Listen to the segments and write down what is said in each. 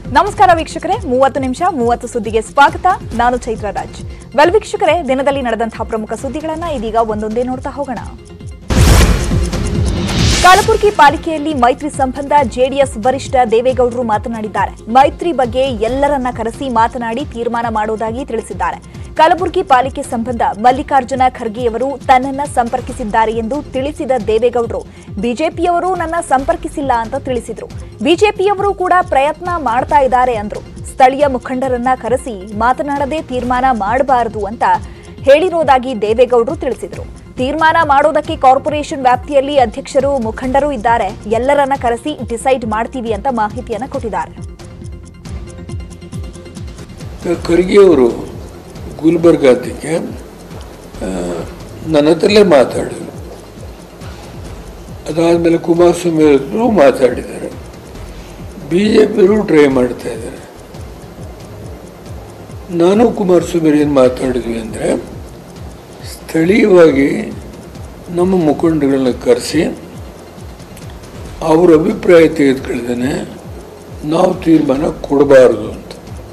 ನಮಸ್ಕಾರ ವೀಕ್ಷಕರೇ ಮೂವತ್ತು ನಿಮಿಷ ಮೂವತ್ತು ಸುದ್ದಿಗೆ ಸ್ವಾಗತ ನಾನು ಚೈತ್ರ ರಾಜ್ ವೆಲ್ ವೀಕ್ಷಕರೇ ದಿನದಲ್ಲಿ ನಡೆದಂತಹ ಪ್ರಮುಖ ಸುದ್ದಿಗಳನ್ನ ಇದೀಗ ಒಂದೊಂದೇ ನೋಡ್ತಾ ಹೋಗೋಣ ಕಲಬುರಗಿ ಪಾಲಿಕೆಯಲ್ಲಿ ಮೈತ್ರಿ ಸಂಬಂಧ ಜೆಡಿಎಸ್ ವರಿಷ್ಠ ದೇವೇಗೌಡರು ಮಾತನಾಡಿದ್ದಾರೆ ಮೈತ್ರಿ ಬಗ್ಗೆ ಎಲ್ಲರನ್ನ ಕರೆಸಿ ಮಾತನಾಡಿ ತೀರ್ಮಾನ ಮಾಡುವುದಾಗಿ ತಿಳಿಸಿದ್ದಾರೆ ಕಲಬುರಗಿ ಪಾಲಿಕೆ ಸಂಬಂಧ ಮಲ್ಲಿಕಾರ್ಜುನ ಖರ್ಗೆಯವರು ತನ್ನನ್ನ ಸಂಪರ್ಕಿಸಿದ್ದಾರೆ ಎಂದು ತಿಳಿಸಿದ ದೇವೇಗೌಡರು ಬಿಜೆಪಿಯವರು ನನ್ನ ಸಂಪರ್ಕಿಸಿಲ್ಲ ಅಂತ ತಿಳಿಸಿದ್ರು ಬಿಜೆಪಿಯವರು ಕೂಡ ಪ್ರಯತ್ನ ಮಾಡ್ತಾ ಇದ್ದಾರೆ ಅಂದ್ರು ಸ್ಥಳೀಯ ಮುಖಂಡರನ್ನ ಕರೆಸಿ ಮಾತನಾಡದೆ ತೀರ್ಮಾನ ಮಾಡಬಾರದು ಅಂತ ಹೇಳಿರೋದಾಗಿ ದೇವೇಗೌಡರು ತಿಳಿಸಿದರು ತೀರ್ಮಾನ ಮಾಡೋದಕ್ಕೆ ಕಾರ್ಪೊರೇಷನ್ ವ್ಯಾಪ್ತಿಯಲ್ಲಿ ಅಧ್ಯಕ್ಷರು ಮುಖಂಡರು ಇದ್ದಾರೆ ಎಲ್ಲರನ್ನ ಕರೆಸಿ ಡಿಸೈಡ್ ಮಾಡ್ತೀವಿ ಅಂತ ಮಾಹಿತಿಯನ್ನ ಕೊಟ್ಟಿದ್ದಾರೆ ಖರ್ಗೆಯವರು ಗುಲ್ಬರ್ಗಾದಕ್ಕೆ ಆ, ನನ್ನ ಹತ್ರಲ್ಲೇ ಮಾತಾಡಿದರು ಅದಾದಮೇಲೆ ಕುಮಾರಸ್ವಾಮಿ ಹತ್ರ ಮಾತಾಡಿದ್ದಾರೆ ಬಿ ಜೆ ಪಿಯವರು ಟ್ರೈ ಮಾಡ್ತಾ ಇದ್ದಾರೆ ನಾನು ಕುಮಾರಸ್ವಾಮಿ ಏನು ಮಾತಾಡಿದ್ವಿ ಅಂದರೆ ಸ್ಥಳೀಯವಾಗಿ ನಮ್ಮ ಮುಖಂಡಗಳನ್ನ ಕರೆಸಿ ಅವ್ರ ಅಭಿಪ್ರಾಯ ತೆಗೆದುಕೊಳ್ದೇನೆ ನಾವು ತೀರ್ಮಾನ ಕೊಡಬಾರದು ಅಂತ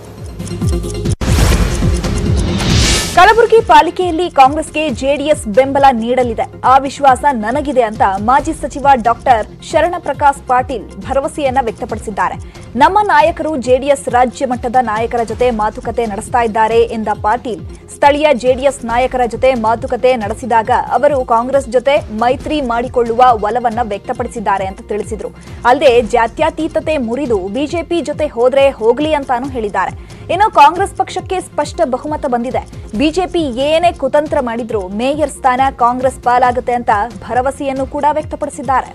ಕಲಬುರಗಿ ಪಾಲಿಕೆಯಲ್ಲಿ ಕಾಂಗ್ರೆಸ್ಗೆ ಜೆಡಿಎಸ್ ಬೆಂಬಲ ನೀಡಲಿದೆ ಆ ವಿಶ್ವಾಸ ನನಗಿದೆ ಅಂತ ಮಾಜಿ ಸಚಿವ ಡಾಕ್ಟರ್ ಶರಣಪ್ರಕಾಶ್ ಪಾಟೀಲ್ ಭರವಸೆಯನ್ನ ವ್ಯಕ್ತಪಡಿಸಿದ್ದಾರೆ ನಮ್ಮ ನಾಯಕರು ಜೆಡಿಎಸ್ ರಾಜ್ಯ ಮಟ್ಟದ ನಾಯಕರ ಜೊತೆ ಮಾತುಕತೆ ನಡೆಸ್ತಾ ಇದ್ದಾರೆ ಎಂದ ಪಾಟೀಲ್ ಸ್ಥಳೀಯ ಜೆಡಿಎಸ್ ನಾಯಕರ ಜೊತೆ ಮಾತುಕತೆ ನಡೆಸಿದಾಗ ಅವರು ಕಾಂಗ್ರೆಸ್ ಜೊತೆ ಮೈತ್ರಿ ಮಾಡಿಕೊಳ್ಳುವ ಒಲವನ್ನ ವ್ಯಕ್ತಪಡಿಸಿದ್ದಾರೆ ಅಂತ ತಿಳಿಸಿದ್ರು ಅಲ್ಲದೆ ಜಾತ್ಯತೀತತೆ ಮುರಿದು ಬಿಜೆಪಿ ಜೊತೆ ಹೋದ್ರೆ ಹೋಗ್ಲಿ ಅಂತಾನೂ ಹೇಳಿದ್ದಾರೆ ಇನ್ನು ಕಾಂಗ್ರೆಸ್ ಪಕ್ಷಕ್ಕೆ ಸ್ಪಷ್ಟ ಬಹುಮತ ಬಂದಿದೆ ಬಿಜೆಪಿ ಏನೇ ಕುತಂತ್ರ ಮಾಡಿದ್ರೂ ಮೇಯರ್ ಸ್ಥಾನ ಕಾಂಗ್ರೆಸ್ ಪಾಲಾಗುತ್ತೆ ಅಂತ ಭರವಸೆಯನ್ನು ಕೂಡ ವ್ಯಕ್ತಪಡಿಸಿದ್ದಾರೆ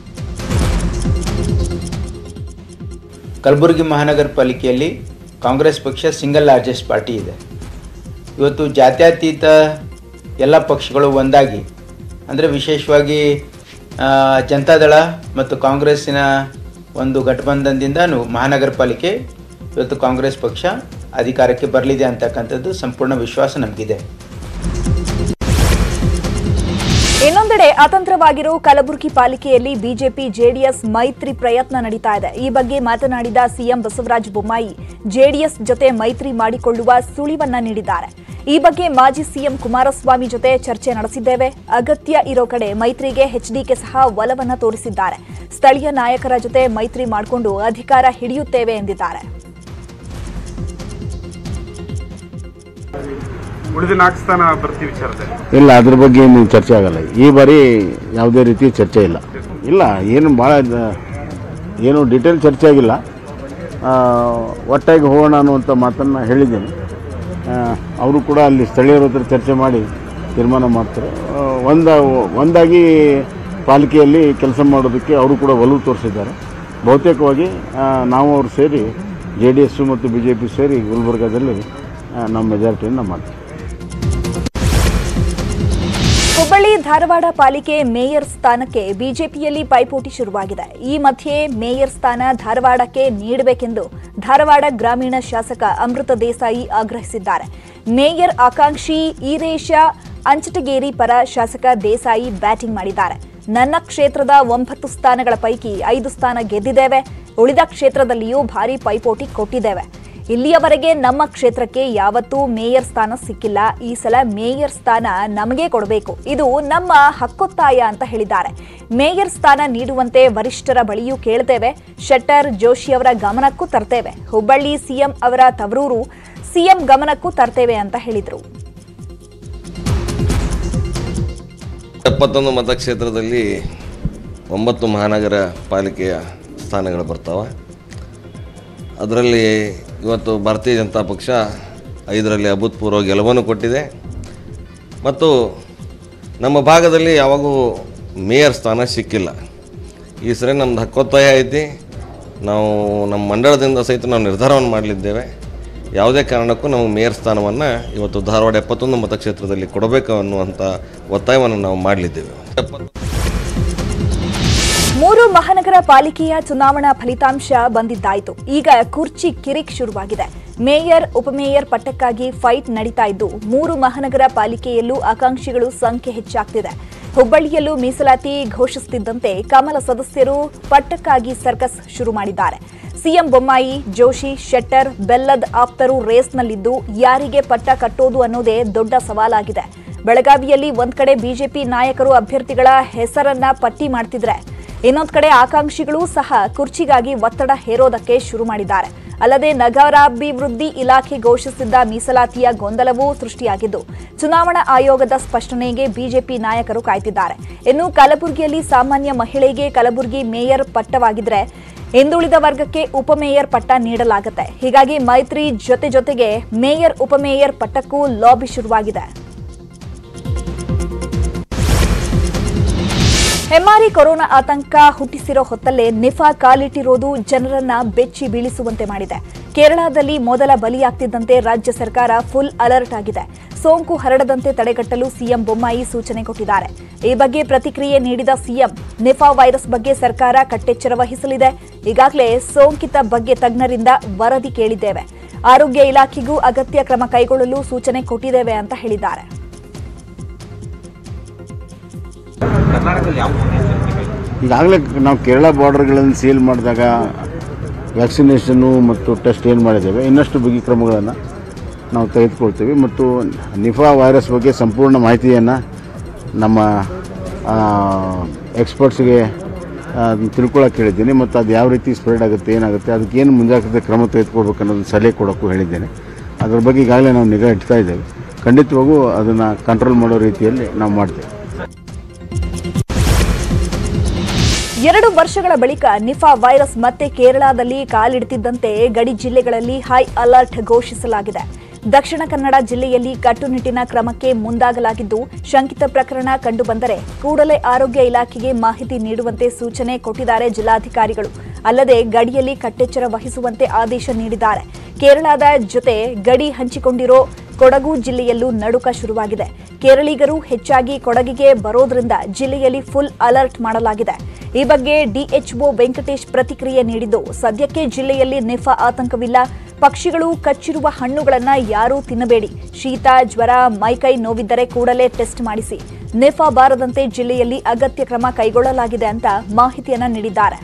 ಕಲಬುರಗಿ ಮಹಾನಗರ ಪಾಲಿಕೆಯಲ್ಲಿ ಕಾಂಗ್ರೆಸ್ ಪಕ್ಷ ಸಿಂಗಲ್ ಲಾರ್ಜೆಸ್ಟ್ ಪಾರ್ಟಿ ಇದೆ ಇವತ್ತು ಜಾತ್ಯತೀತ ಎಲ್ಲ ಪಕ್ಷಗಳು ಒಂದಾಗಿ ಅಂದರೆ ವಿಶೇಷವಾಗಿ ಆ, ಜನತಾದಳ ಮತ್ತು ಕಾಂಗ್ರೆಸ್ಸಿನ ಒಂದು ಗಠಬಂಧನದಿಂದನೂ ಮಹಾನಗರ ಪಾಲಿಕೆ ಇವತ್ತು ಕಾಂಗ್ರೆಸ್ ಪಕ್ಷ ಅಧಿಕಾರಕ್ಕೆ ಬರಲಿದೆ ಅಂತಕ್ಕಂಥದ್ದು ಸಂಪೂರ್ಣ ವಿಶ್ವಾಸ ನಮಗಿದೆ ಇನ್ನೊಂದೆಡೆ ಅತಂತ್ರವಾಗಿರೋ ಕಲಬುರಗಿ ಪಾಲಿಕೆಯಲ್ಲಿ ಬಿಜೆಪಿ ಜೆಡಿಎಸ್ ಮೈತ್ರಿ ಪ್ರಯತ್ನ ನಡೀತಾ ಇದೆ ಈ ಬಗ್ಗೆ ಮಾತನಾಡಿದ ಸಿಎಂ ಬಸವರಾಜ ಬೊಮ್ಮಾಯಿ ಜೆಡಿಎಸ್ ಜೊತೆ ಮೈತ್ರಿ ಮಾಡಿಕೊಳ್ಳುವ ಸುಳಿವನ್ನ ನೀಡಿದ್ದಾರೆ ಈ ಬಗ್ಗೆ ಮಾಜಿ ಸಿಎಂ ಕುಮಾರಸ್ವಾಮಿ ಜೊತೆ ಚರ್ಚೆ ನಡೆಸಿದ್ದೇವೆ ಅಗತ್ಯ ಇರೋ ಕಡೆ ಮೈತ್ರಿಗೆ ಎಚ್ಡಿಕೆ ಸಹ ಒಲವನ್ನ ತೋರಿಸಿದ್ದಾರೆ ಸ್ಥಳೀಯ ನಾಯಕರ ಜೊತೆ ಮೈತ್ರಿ ಮಾಡಿಕೊಂಡು ಅಧಿಕಾರ ಹಿಡಿಯುತ್ತೇವೆ ಎಂದಿದ್ದಾರೆ ಉಳಿದ ನಾಲ್ಕು ಸ್ಥಾನ ಭರ್ತಿ ವಿಚಾರದಲ್ಲಿ ಇಲ್ಲ ಅದ್ರ ಬಗ್ಗೆ ಏನು ಚರ್ಚೆ ಆಗಲ್ಲ ಈ ಬಾರಿ ಯಾವುದೇ ರೀತಿ ಚರ್ಚೆ ಇಲ್ಲ ಇಲ್ಲ ಏನು ಭಾಳ ಏನು ಡಿಟೇಲ್ ಚರ್ಚೆ ಆಗಿಲ್ಲ ಆ, ಒಟ್ಟಾಗಿ ಹೋಗೋಣ ಅನ್ನುವಂಥ ಮಾತನ್ನು ಹೇಳಿದ್ದೇನೆ ಅವರು ಕೂಡ ಅಲ್ಲಿ ಸ್ಥಳೀಯರ ಹತ್ರ ಚರ್ಚೆ ಮಾಡಿ ತೀರ್ಮಾನ ಮಾಡ್ತಾರೆ ಆ, ಒಂದ ಒಂದಾಗಿ ಪಾಲಿಕೆಯಲ್ಲಿ ಕೆಲಸ ಮಾಡೋದಕ್ಕೆ ಅವರು ಕೂಡ ಒಲವು ತೋರಿಸಿದ್ದಾರೆ ಬಹುತೇಕವಾಗಿ ಆ, ನಾವು ಅವರು ಸೇರಿ ಜೆ ಡಿ ಎಸ್ಸು ಮತ್ತು ಬಿ ಜೆ ಪಿ ಸೇರಿ ಗುಲ್ಬರ್ಗಾದಲ್ಲಿ ಆ, ನಮ್ಮ ಮೆಜಾರಿಟಿಯನ್ನು ಮಾಡ್ತೀವಿ ಹುಬ್ಬಳ್ಳಿ ಧಾರವಾಡ ಪಾಲಿಕೆ ಮೇಯರ್ ಸ್ಥಾನಕ್ಕೆ ಬಿಜೆಪಿಯಲ್ಲಿ ಪೈಪೋಟಿ ಶುರುವಾಗಿದೆ ಈ ಮಧ್ಯೆ ಮೇಯರ್ ಸ್ಥಾನ ಧಾರವಾಡಕ್ಕೆ ನೀಡಬೇಕೆಂದು ಧಾರವಾಡ ಗ್ರಾಮೀಣ ಶಾಸಕ ಅಮೃತ ದೇಸಾಯಿ ಆಗ್ರಹಿಸಿದ್ದಾರೆ ಮೇಯರ್ ಆಕಾಂಕ್ಷಿ ಈರೇಶ ಅಂಚಟಗೇರಿ ಪರ ಶಾಸಕ ದೇಸಾಯಿ ಬ್ಯಾಟಿಂಗ್ ಮಾಡಿದ್ದಾರೆ ನನ್ನ ಕ್ಷೇತ್ರದ ಒಂಬತ್ತು ಸ್ಥಾನಗಳ ಪೈಕಿ ಐದು ಸ್ಥಾನ ಗೆದ್ದಿದ್ದೇವೆ ಉಳಿದ ಕ್ಷೇತ್ರದಲ್ಲಿಯೂ ಭಾರಿ ಪೈಪೋಟಿ ಕೊಟ್ಟಿದ್ದೇವೆ ಇಲ್ಲಿಯವರೆಗೆ ನಮ್ಮ ಕ್ಷೇತ್ರಕ್ಕೆ ಯಾವತ್ತೂ ಮೇಯರ್ ಸ್ಥಾನ ಸಿಕ್ಕಿಲ್ಲ ಈ ಸಲ ಮೇಯರ್ ಸ್ಥಾನ ನಮಗೆ ಕೊಡಬೇಕು ಇದು ನಮ್ಮ ಹಕ್ಕೊತ್ತಾಯ ಅಂತ ಹೇಳಿದ್ದಾರೆ ಮೇಯರ್ ಸ್ಥಾನ ನೀಡುವಂತೆ ವರಿಷ್ಠರ ಬಳಿಯೂ ಕೇಳ್ತೇವೆ ಶೆಟ್ಟರ್ ಜೋಶಿ ಅವರ ಗಮನಕ್ಕೂ ತರ್ತೇವೆ ಹುಬ್ಬಳ್ಳಿ ಸಿಎಂ ಅವರ ತವರೂರು ಸಿಎಂ ಗಮನಕ್ಕೂ ತರ್ತೇವೆ ಅಂತ ಹೇಳಿದರು ಎಪ್ಪತ್ತೊಂದು ಮತಕ್ಷೇತ್ರದಲ್ಲಿ ಒಂಬತ್ತು ಮಹಾನಗರ ಪಾಲಿಕೆಯ ಸ್ಥಾನಗಳು ಬರ್ತಾವೆ ಅದರಲ್ಲಿ ಇವತ್ತು ಭಾರತೀಯ ಜನತಾ ಪಕ್ಷ ಐದರಲ್ಲಿ ಅಭೂತಪೂರ್ವ ಗೆಲುವನ್ನು ಕೊಟ್ಟಿದೆ ಮತ್ತು ನಮ್ಮ ಭಾಗದಲ್ಲಿ ಯಾವಾಗೂ ಮೇಯರ್ ಸ್ಥಾನ ಸಿಕ್ಕಿಲ್ಲ ಈ ಸರಿ ನಮ್ಮದು ಹಕ್ಕೊತ್ತಾಯ ಐತಿ ನಾವು ನಮ್ಮ ಮಂಡಳದಿಂದ ಸಹಿತ ನಾವು ನಿರ್ಧಾರವನ್ನು ಮಾಡಲಿದ್ದೇವೆ ಯಾವುದೇ ಕಾರಣಕ್ಕೂ ನಾವು ಮೇಯರ್ ಸ್ಥಾನವನ್ನು ಇವತ್ತು ಧಾರವಾಡ ಎಪ್ಪತ್ತೊಂದು ಮತಕ್ಷೇತ್ರದಲ್ಲಿ ಕೊಡಬೇಕು ಅನ್ನುವಂಥ ಒತ್ತಾಯವನ್ನು ನಾವು ಮಾಡಲಿದ್ದೇವೆ ಎಪ್ಪತ್ತು ಮೂರು ಮಹಾನಗರ ಪಾಲಿಕೆಯ ಚುನಾವಣಾ ಫಲಿತಾಂಶ ಬಂದಿದ್ದಾಯಿತು ಈಗ ಕುರ್ಚಿ ಕಿರಿಕ್ ಶುರುವಾಗಿದೆ ಮೇಯರ್ ಉಪಮೇಯರ್ ಪಟ್ಟಕ್ಕಾಗಿ ಫೈಟ್ ನಡೀತಾ ಇದ್ದು ಮೂರು ಮಹಾನಗರ ಪಾಲಿಕೆಯಲ್ಲೂ ಆಕಾಂಕ್ಷಿಗಳು ಸಂಖ್ಯೆ ಹೆಚ್ಚಾಗ್ತಿದೆ ಹುಬ್ಬಳ್ಳಿಯಲ್ಲೂ ಮೀಸಲಾತಿ ಘೋಷಿಸುತ್ತಿದ್ದಂತೆ ಕಮಲ ಸದಸ್ಯರು ಪಟ್ಟಕ್ಕಾಗಿ ಸರ್ಕಸ್ ಶುರು ಮಾಡಿದ್ದಾರೆ ಸಿಎಂ ಬೊಮ್ಮಾಯಿ ಜೋಶಿ ಶೆಟ್ಟರ್ ಬೆಲ್ಲದ್ ಆಪ್ತರು ರೇಸ್ನಲ್ಲಿದ್ದು ಯಾರಿಗೆ ಪಟ್ಟ ಕಟ್ಟೋದು ಅನ್ನೋದೇ ದೊಡ್ಡ ಸವಾಲಾಗಿದೆ ಬೆಳಗಾವಿಯಲ್ಲಿ ಒಂದ್ ಕಡೆ ಬಿಜೆಪಿ ನಾಯಕರು ಅಭ್ಯರ್ಥಿಗಳ ಹೆಸರನ್ನ ಪಟ್ಟಿ ಮಾಡ್ತಿದ್ರೆ ಇನ್ನೊಂದ್ ಕಡೆ ಆಕಾಂಕ್ಷಿಗಳು ಸಹ ಕುರ್ಚಿಗಾಗಿ ಒತ್ತಡ ಹೇರೋದಕ್ಕೆ ಶುರು ಮಾಡಿದ್ದಾರೆ ಅಲ್ಲದೆ ನಗರಾಭಿವೃದ್ಧಿ ಇಲಾಖೆ ಘೋಷಿಸಿದ್ದ ಮೀಸಲಾತಿಯ ಗೊಂದಲವೂ ಸೃಷ್ಟಿಯಾಗಿದ್ದು ಚುನಾವಣಾ ಆಯೋಗದ ಸ್ಪಷ್ಟನೆಗೆ ಬಿಜೆಪಿ ನಾಯಕರು ಕಾಯ್ತಿದ್ದಾರೆ ಇನ್ನು ಕಲಬುರಗಿಯಲ್ಲಿ ಸಾಮಾನ್ಯ ಮಹಿಳೆಗೆ ಕಲಬುರಗಿ ಮೇಯರ್ ಪಟ್ಟವಾಗಿದ್ರೆ ಹಿಂದುಳಿದ ವರ್ಗಕ್ಕೆ ಉಪಮೇಯರ್ ಪಟ್ಟ ನೀಡಲಾಗುತ್ತೆ ಹೀಗಾಗಿ ಮೈತ್ರಿ ಜೊತೆ ಜೊತೆಗೆ ಮೇಯರ್ ಉಪಮೇಯರ್ ಪಟ್ಟಕ್ಕೂ ಲಾಬಿ ಶುರುವಾಗಿದೆ ಹೆಮ್ಮಾರಿ ಕೊರೋನಾ ಆತಂಕ ಹುಟ್ಟಿಸಿರೋ ಹೊತ್ತಲ್ಲೇ ನಿಫಾ ಕಾಲಿಟ್ಟಿರೋದು ಜನರನ್ನ ಬೆಚ್ಚಿ ಬೀಳಿಸುವಂತೆ ಮಾಡಿದೆ ಕೇರಳದಲ್ಲಿ ಮೊದಲ ಬಲಿಯಾಗ್ತಿದ್ದಂತೆ ರಾಜ್ಯ ಸರ್ಕಾರ ಫುಲ್ ಅಲರ್ಟ್ ಆಗಿದೆ ಸೋಂಕು ಹರಡದಂತೆ ತಡೆಗಟ್ಟಲು ಸಿಎಂ ಬೊಮ್ಮಾಯಿ ಸೂಚನೆ ಕೊಟ್ಟಿದ್ದಾರೆ ಈ ಬಗ್ಗೆ ಪ್ರತಿಕ್ರಿಯೆ ನೀಡಿದ ಸಿಎಂ ನಿಫಾ ವೈರಸ್ ಬಗ್ಗೆ ಸರ್ಕಾರ ಕಟ್ಟೆಚ್ಚರ ವಹಿಸಲಿದೆ ಈಗಾಗಲೇ ಸೋಂಕಿತ ಬಗ್ಗೆ ತಜ್ಞರಿಂದ ವರದಿ ಕೇಳಿದ್ದೇವೆ ಆರೋಗ್ಯ ಇಲಾಖೆಗೂ ಅಗತ್ಯ ಕ್ರಮ ಕೈಗೊಳ್ಳಲು ಸೂಚನೆ ಕೊಟ್ಟಿದ್ದೇವೆ ಅಂತ ಹೇಳಿದ್ದಾರೆ ಈಗಾಗಲೇ ನಾವು ಕೇರಳ ಬಾರ್ಡರ್ಗಳನ್ನು ಸೀಲ್ ಮಾಡಿದಾಗ ವ್ಯಾಕ್ಸಿನೇಷನ್ನು ಮತ್ತು ಟೆಸ್ಟ್ ಏನು ಮಾಡಿದ್ದೇವೆ ಇನ್ನಷ್ಟು ಬಿಗಿ ಕ್ರಮಗಳನ್ನು ನಾವು ತೆಗೆದುಕೊಳ್ತೀವಿ ಮತ್ತು ನಿಫಾ ವೈರಸ್ ಬಗ್ಗೆ ಸಂಪೂರ್ಣ ಮಾಹಿತಿಯನ್ನು ನಮ್ಮ ಎಕ್ಸ್ಪರ್ಟ್ಸ್ಗೆ ತಿಳ್ಕೊಳಕ್ಕೆ ಹೇಳಿದ್ದೀನಿ ಮತ್ತು ಅದು ಯಾವ ರೀತಿ ಸ್ಪ್ರೆಡ್ ಆಗುತ್ತೆ ಏನಾಗುತ್ತೆ ಅದಕ್ಕೆ ಏನು ಮುಂಜಾಗ್ರತೆ ಕ್ರಮ ತೆಗೆದುಕೊಳ್ಬೇಕು ಅನ್ನೋದನ್ನ ಸಲಹೆ ಕೊಡೋಕ್ಕೂ ಹೇಳಿದ್ದೇನೆ ಅದ್ರ ಬಗ್ಗೆ ಈಗಾಗಲೇ ನಾವು ನಿಗಾ ಇಡ್ತಾ ಇದ್ದೇವೆ ಖಂಡಿತವಾಗೂ ಅದನ್ನು ಕಂಟ್ರೋಲ್ ಮಾಡೋ ರೀತಿಯಲ್ಲಿ ನಾವು ಮಾಡ್ತೇವೆ ಎರಡು ವರ್ಷಗಳ ಬಳಿಕ ನಿಫಾ ವೈರಸ್ ಮತ್ತೆ ಕೇರಳದಲ್ಲಿ ಕಾಲಿಡುತ್ತಿದ್ದಂತೆ ಗಡಿ ಜಿಲ್ಲೆಗಳಲ್ಲಿ ಹೈ ಅಲರ್ಟ್ ಘೋಷಿಸಲಾಗಿದೆ ದಕ್ಷಿಣ ಕನ್ನಡ ಜಿಲ್ಲೆಯಲ್ಲಿ ಕಟ್ಟುನಿಟ್ಟಿನ ಕ್ರಮಕ್ಕೆ ಮುಂದಾಗಲಾಗಿದ್ದು ಶಂಕಿತ ಪ್ರಕರಣ ಕಂಡುಬಂದರೆ ಕೂಡಲೇ ಆರೋಗ್ಯ ಇಲಾಖೆಗೆ ಮಾಹಿತಿ ನೀಡುವಂತೆ ಸೂಚನೆ ಕೊಟ್ಟಿದ್ದಾರೆ ಜಿಲ್ಲಾಧಿಕಾರಿಗಳು ಅಲ್ಲದೆ ಗಡಿಯಲ್ಲಿ ಕಟ್ಟೆಚ್ಚರ ವಹಿಸುವಂತೆ ಆದೇಶ ನೀಡಿದ್ದಾರೆ ಕೇರಳದ ಜೊತೆ ಗಡಿ ಹಂಚಿಕೊಂಡಿರೋ ಕೊಡಗು ಜಿಲ್ಲೆಯಲ್ಲೂ ನಡುಕ ಶುರುವಾಗಿದೆ ಕೇರಳಿಗರು ಹೆಚ್ಚಾಗಿ ಕೊಡಗಿಗೆ ಬರೋದ್ರಿಂದ ಜಿಲ್ಲೆಯಲ್ಲಿ ಫುಲ್ ಅಲರ್ಟ್ ಮಾಡಲಾಗಿದೆ ಈ ಬಗ್ಗೆ ಡಿಎಚ್ಒ ವೆಂಕಟೇಶ್ ಪ್ರತಿಕ್ರಿಯೆ ನೀಡಿದ್ದು ಸದ್ಯಕ್ಕೆ ಜಿಲ್ಲೆಯಲ್ಲಿ ನಿಫಾ ಆತಂಕವಿಲ್ಲ ಪಕ್ಷಿಗಳು ಕಚ್ಚಿರುವ ಹಣ್ಣುಗಳನ್ನ ಯಾರೂ ತಿನ್ನಬೇಡಿ ಶೀತ ಜ್ವರ ಮೈಕೈ ನೋವಿದ್ದರೆ ಕೂಡಲೇ ಟೆಸ್ಟ್ ಮಾಡಿಸಿ ನಿಫಾ ಬಾರದಂತೆ ಜಿಲ್ಲೆಯಲ್ಲಿ ಅಗತ್ಯ ಕ್ರಮ ಕೈಗೊಳ್ಳಲಾಗಿದೆ ಅಂತ ಮಾಹಿತಿಯನ್ನ ನೀಡಿದ್ದಾರೆ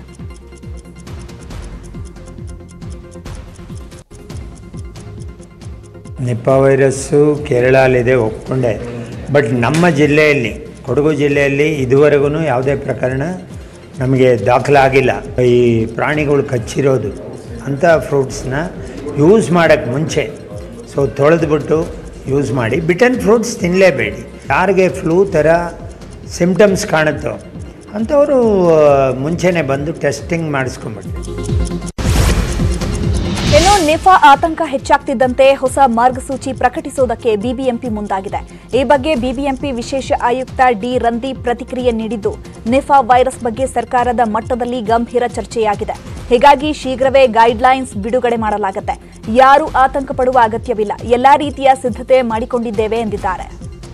ನಿಪಾ ವೈರಸ್ಸು ಕೇರಳಲ್ಲಿದೆ ಒಪ್ಕೊಂಡೆ ಬಟ್ ನಮ್ಮ ಜಿಲ್ಲೆಯಲ್ಲಿ ಕೊಡಗು ಜಿಲ್ಲೆಯಲ್ಲಿ ಇದುವರೆಗೂ ಯಾವುದೇ ಪ್ರಕರಣ ನಮಗೆ ದಾಖಲಾಗಿಲ್ಲ ಈ ಪ್ರಾಣಿಗಳು ಕಚ್ಚಿರೋದು ಅಂಥ ಫ್ರೂಟ್ಸ್ನ ಯೂಸ್ ಮಾಡೋಕ್ಕೆ ಮುಂಚೆ ಸೊ ತೊಳೆದ್ಬಿಟ್ಟು ಯೂಸ್ ಮಾಡಿ ಬಿಟನ್ ಫ್ರೂಟ್ಸ್ ತಿನ್ನಲೇಬೇಡಿ ಯಾರಿಗೆ ಫ್ಲೂ ಥರ ಸಿಮ್ಟಮ್ಸ್ ಕಾಣುತ್ತೋ ಅಂಥವರು ಮುಂಚೆನೇ ಬಂದು ಟೆಸ್ಟಿಂಗ್ ಮಾಡಿಸ್ಕೊಂಬಿಟ್ಟು ಇನ್ನು ನಿಫಾ ಆತಂಕ ಹೆಚ್ಚಾಗ್ತಿದ್ದಂತೆ ಹೊಸ ಮಾರ್ಗಸೂಚಿ ಪ್ರಕಟಿಸುವುದಕ್ಕೆ ಬಿಬಿಎಂಪಿ ಮುಂದಾಗಿದೆ ಈ ಬಗ್ಗೆ ಬಿಬಿಎಂಪಿ ವಿಶೇಷ ಆಯುಕ್ತ ಡಿ ರಂದೀಪ್ ಪ್ರತಿಕ್ರಿಯೆ ನೀಡಿದ್ದು ನಿಫಾ ವೈರಸ್ ಬಗ್ಗೆ ಸರ್ಕಾರದ ಮಟ್ಟದಲ್ಲಿ ಗಂಭೀರ ಚರ್ಚೆಯಾಗಿದೆ ಹೀಗಾಗಿ ಶೀಘ್ರವೇ ಗೈಡ್ಲೈನ್ಸ್ ಬಿಡುಗಡೆ ಮಾಡಲಾಗುತ್ತೆ ಯಾರೂ ಆತಂಕ ಪಡುವ ಅಗತ್ಯವಿಲ್ಲ ಎಲ್ಲಾ ರೀತಿಯ ಸಿದ್ಧತೆ ಮಾಡಿಕೊಂಡಿದ್ದೇವೆ ಎಂದಿದ್ದಾರೆ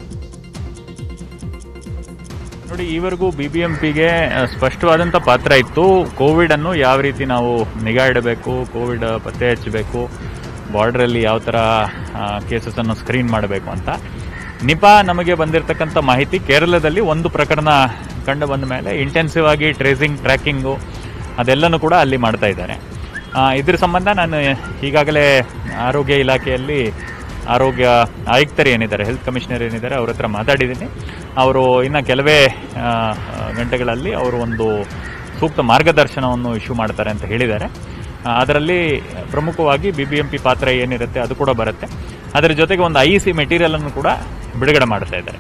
ನೋಡಿ ಈವರೆಗೂ ಬಿ ಬಿ ಎಂ ಪಿಗೆ ಸ್ಪಷ್ಟವಾದಂಥ ಪಾತ್ರ ಇತ್ತು ಕೋವಿಡನ್ನು ಯಾವ ರೀತಿ ನಾವು ನಿಗಾ ಇಡಬೇಕು ಕೋವಿಡ್ ಪತ್ತೆ ಹಚ್ಚಬೇಕು ಬಾರ್ಡ್ರಲ್ಲಿ ಯಾವ ಥರ ಕೇಸಸನ್ನು ಸ್ಕ್ರೀನ್ ಮಾಡಬೇಕು ಅಂತ ನಿಪಾ ನಮಗೆ ಬಂದಿರತಕ್ಕಂಥ ಮಾಹಿತಿ ಕೇರಳದಲ್ಲಿ ಒಂದು ಪ್ರಕರಣ ಕಂಡು ಬಂದ ಮೇಲೆ ಇಂಟೆನ್ಸಿವ್ ಆಗಿ ಟ್ರೇಸಿಂಗ್ ಟ್ರ್ಯಾಕಿಂಗು ಅದೆಲ್ಲನೂ ಕೂಡ ಅಲ್ಲಿ ಮಾಡ್ತಾ ಇದ್ದಾರೆ ಆ, ಇದ್ರ ಸಂಬಂಧ ನಾನು ಈಗಾಗಲೇ ಆರೋಗ್ಯ ಇಲಾಖೆಯಲ್ಲಿ ಆರೋಗ್ಯ ಆಯುಕ್ತರು ಏನಿದ್ದಾರೆ ಹೆಲ್ತ್ ಕಮಿಷನರ್ ಏನಿದ್ದಾರೆ ಅವ್ರ ಹತ್ರ ಮಾತಾಡಿದ್ದೀನಿ ಅವರು ಇನ್ನು ಕೆಲವೇ ಆ, ಗಂಟೆಗಳಲ್ಲಿ ಅವರು ಒಂದು ಸೂಕ್ತ ಮಾರ್ಗದರ್ಶನವನ್ನು ಇಶ್ಯೂ ಮಾಡ್ತಾರೆ ಅಂತ ಹೇಳಿದ್ದಾರೆ ಆ, ಅದರಲ್ಲಿ ಪ್ರಮುಖವಾಗಿ ಬಿ ಬಿ ಎಂ ಪಿ ಪಾತ್ರ ಏನಿರುತ್ತೆ ಅದು ಕೂಡ ಬರುತ್ತೆ ಅದರ ಜೊತೆಗೆ ಒಂದು ಐ ಸಿ ಮೆಟೀರಿಯಲನ್ನು ಕೂಡ ಬಿಡುಗಡೆ ಮಾಡ್ತಾ ಇದ್ದಾರೆ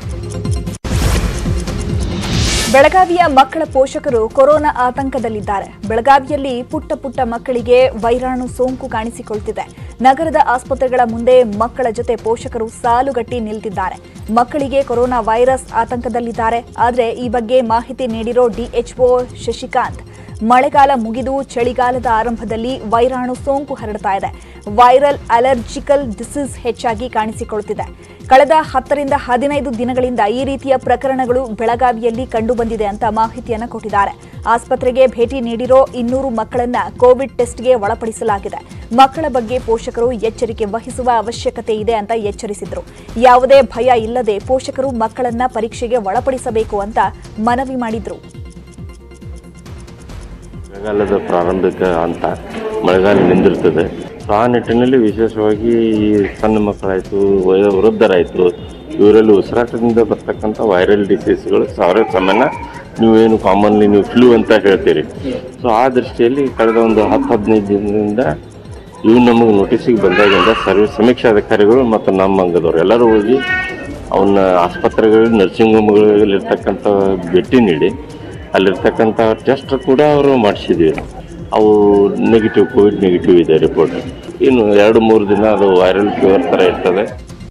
ಬೆಳಗಾವಿಯ ಮಕ್ಕಳ ಪೋಷಕರು ಕೊರೋನಾ ಆತಂಕದಲ್ಲಿದ್ದಾರೆ ಬೆಳಗಾವಿಯಲ್ಲಿ ಪುಟ್ಟ ಪುಟ್ಟ ಮಕ್ಕಳಿಗೆ ವೈರಾಣು ಸೋಂಕು ಕಾಣಿಸಿಕೊಳ್ತಿದೆ ನಗರದ ಆಸ್ಪತ್ರೆಗಳ ಮುಂದೆ ಮಕ್ಕಳ ಜೊತೆ ಪೋಷಕರು ಸಾಲುಗಟ್ಟಿ ನಿಲ್ತಿದ್ದಾರೆ ಮಕ್ಕಳಿಗೆ ಕೊರೋನಾ ವೈರಸ್ ಆತಂಕದಲ್ಲಿದ್ದಾರೆ ಆದರೆ ಈ ಬಗ್ಗೆ ಮಾಹಿತಿ ನೀಡಿರೋ ಡಿಎಚ್ಒ ಶಶಿಕಾಂತ್ ಮಳೆಗಾಲ ಮುಗಿದು ಚಳಿಗಾಲದ ಆರಂಭದಲ್ಲಿ ವೈರಾಣು ಸೋಂಕು ಹರಡ್ತಾ ಇದೆ ವೈರಲ್ ಅಲರ್ಜಿಕಲ್ ಡಿಸೀಸ್ ಹೆಚ್ಚಾಗಿ ಕಾಣಿಸಿಕೊಳ್ತಿದೆ ಕಳೆದ ಹತ್ತರಿಂದ ಹದಿನೈದು ದಿನಗಳಿಂದ ಈ ರೀತಿಯ ಪ್ರಕರಣಗಳು ಬೆಳಗಾವಿಯಲ್ಲಿ ಕಂಡುಬಂದಿದೆ ಅಂತ ಮಾಹಿತಿಯನ್ನ ಕೊಟ್ಟಿದ್ದಾರೆ ಆಸ್ಪತ್ರೆಗೆ ಭೇಟಿ ನೀಡಿರೋ ಇನ್ನೂರು ಮಕ್ಕಳನ್ನ ಕೋವಿಡ್ ಟೆಸ್ಟ್ಗೆ ಒಳಪಡಿಸಲಾಗಿದೆ ಮಕ್ಕಳ ಬಗ್ಗೆ ಪೋಷಕರು ಎಚ್ಚರಿಕೆ ವಹಿಸುವ ಅವಶ್ಯಕತೆ ಇದೆ ಅಂತ ಎಚ್ಚರಿಸಿದ್ರು ಯಾವುದೇ ಭಯ ಇಲ್ಲದೆ ಪೋಷಕರು ಮಕ್ಕಳನ್ನ ಪರೀಕ್ಷೆಗೆ ಒಳಪಡಿಸಬೇಕು ಅಂತ ಮನವಿ ಮಾಡಿದ್ರು ಮಳೆಗಾಲದ ಪ್ರಾರಂಭಿಕ ಹಂತ ಮಳೆಗಾಲ ನಿಂದಿರ್ತದೆ ಸೊ ಆ ನಿಟ್ಟಿನಲ್ಲಿ ವಿಶೇಷವಾಗಿ ಈ ಸಣ್ಣ ಮಕ್ಕಳಾಯಿತು ವಯ ವೃದ್ಧರಾಯಿತು ಇವರಲ್ಲಿ ಉಸಿರಾಟದಿಂದ ಬರ್ತಕ್ಕಂಥ ವೈರಲ್ ಡಿಸೀಸ್ಗಳು ಸಾವಿರ ಸಾಮಾನ್ಯ ನೀವೇನು ಕಾಮನ್ಲಿ ನೀವು ಫ್ಲೂ ಅಂತ ಹೇಳ್ತೀರಿ ಸೊ ಆ ದೃಷ್ಟಿಯಲ್ಲಿ ಕಳೆದ ಒಂದು ಹತ್ತು ಹದಿನೈದು ದಿನದಿಂದ ಇವು ನಮಗೆ ನೋಟಿಸಿಗೆ ಬಂದಾಗಿಂದ ಸರ್ವಿಸ್ ಸಮೀಕ್ಷಾಧಿಕಾರಿಗಳು ಮತ್ತು ನಮ್ಮ ಅಂಗದವ್ರು ಎಲ್ಲರೂ ಹೋಗಿ ಅವನ್ನ ಆಸ್ಪತ್ರೆಗಳು ನರ್ಸಿಂಗ್ ಹೋಮ್ಗಳಿರ್ತಕ್ಕಂಥ ಭೇಟಿ ನೀಡಿ ಅಲ್ಲಿರ್ತಕ್ಕಂಥ ಟೆಸ್ಟ್ ಕೂಡ ಅವರು ಮಾಡಿಸಿದ್ವಿ ಅವು ನೆಗೆಟಿವ್ ಕೋವಿಡ್ ನೆಗೆಟಿವ್ ಇದೆ ರಿಪೋರ್ಟ್ ಇನ್ನು ಎರಡು ಮೂರು ದಿನ ಅದು ವೈರಲ್ ಫೀವರ್ ಥರ ಇರ್ತದೆ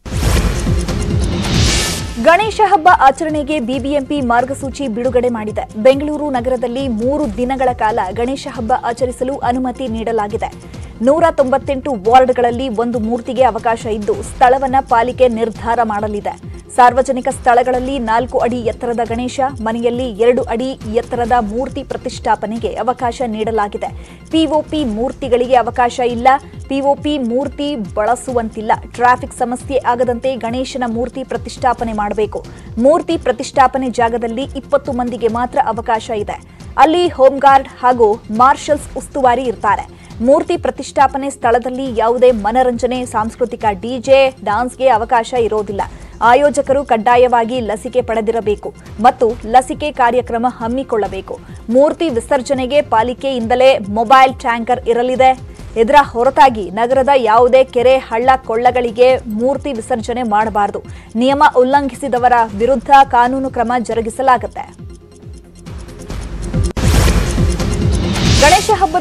ಗಣೇಶ ಹಬ್ಬ ಆಚರಣೆಗೆ ಬಿಬಿಎಂಪಿ ಮಾರ್ಗಸೂಚಿ ಬಿಡುಗಡೆ ಮಾಡಿದೆ ಬೆಂಗಳೂರು ನಗರದಲ್ಲಿ ಮೂರು ದಿನಗಳ ಕಾಲ ಗಣೇಶ ಹಬ್ಬ ಆಚರಿಸಲು ಅನುಮತಿ ನೀಡಲಾಗಿದೆ ನೂರ ತೊಂಬತ್ತೆಂಟು ವಾರ್ಡ್ಗಳಲ್ಲಿ ಒಂದು ಮೂರ್ತಿಗೆ ಅವಕಾಶ ಇದ್ದು ಸ್ಥಳವನ್ನ ಪಾಲಿಕೆ ನಿರ್ಧಾರ ಮಾಡಲಿದೆ ಸಾರ್ವಜನಿಕ ಸ್ಥಳಗಳಲ್ಲಿ ನಾಲ್ಕು ಅಡಿ ಎತ್ತರದ ಗಣೇಶ ಮನೆಯಲ್ಲಿ ಎರಡು ಅಡಿ ಎತ್ತರದ ಮೂರ್ತಿ ಪ್ರತಿಷ್ಠಾಪನೆಗೆ ಅವಕಾಶ ನೀಡಲಾಗಿದೆ ಪಿಒಪಿ ಮೂರ್ತಿಗಳಿಗೆ ಅವಕಾಶ ಇಲ್ಲ ಪಿಒಪಿ ಮೂರ್ತಿ ಬಳಸುವಂತಿಲ್ಲ ಟ್ರಾಫಿಕ್ ಸಮಸ್ಯೆ ಆಗದಂತೆ ಗಣೇಶನ ಮೂರ್ತಿ ಪ್ರತಿಷ್ಠಾಪನೆ ಮಾಡಬೇಕು ಮೂರ್ತಿ ಪ್ರತಿಷ್ಠಾಪನೆ ಜಾಗದಲ್ಲಿ ಇಪ್ಪತ್ತು ಮಂದಿಗೆ ಮಾತ್ರ ಅವಕಾಶ ಇದೆ ಅಲ್ಲಿ ಹೋಂಗಾರ್ಡ್ ಹಾಗೂ ಮಾರ್ಷಲ್ಸ್ ಉಸ್ತುವಾರಿ ಇರ್ತಾರೆ ಮೂರ್ತಿ ಪ್ರತಿಷ್ಠಾಪನೆ ಸ್ಥಳದಲ್ಲಿ ಯಾವುದೇ ಮನರಂಜನೆ ಸಾಂಸ್ಕೃತಿಕ ಡಿಜೆ ಡಾನ್ಸ್ಗೆ ಅವಕಾಶ ಇರೋದಿಲ್ಲ ಆಯೋಜಕರು ಕಡ್ಡಾಯವಾಗಿ ಲಸಿಕೆ ಪಡೆದಿರಬೇಕು ಮತ್ತು ಲಸಿಕೆ ಕಾರ್ಯಕ್ರಮ ಹಮ್ಮಿಕೊಳ್ಳಬೇಕು ಮೂರ್ತಿ ವಿಸರ್ಜನೆಗೆ ಪಾಲಿಕೆಯಿಂದಲೇ ಮೊಬೈಲ್ ಟ್ಯಾಂಕರ್ ಇರಲಿದೆ ಇದರ ಹೊರತಾಗಿ ನಗರದ ಯಾವುದೇ ಕೆರೆ ಹಳ್ಳ ಕೊಳ್ಳಗಳಿಗೆ ಮೂರ್ತಿ ವಿಸರ್ಜನೆ ಮಾಡಬಾರದು ನಿಯಮ ಉಲ್ಲಂಘಿಸಿದವರ ವಿರುದ್ಧ ಕಾನೂನು ಕ್ರಮ ಜರುಗಿಸಲಾಗುತ್ತೆ ಗಣೇಶ ಹಬ್ಬದ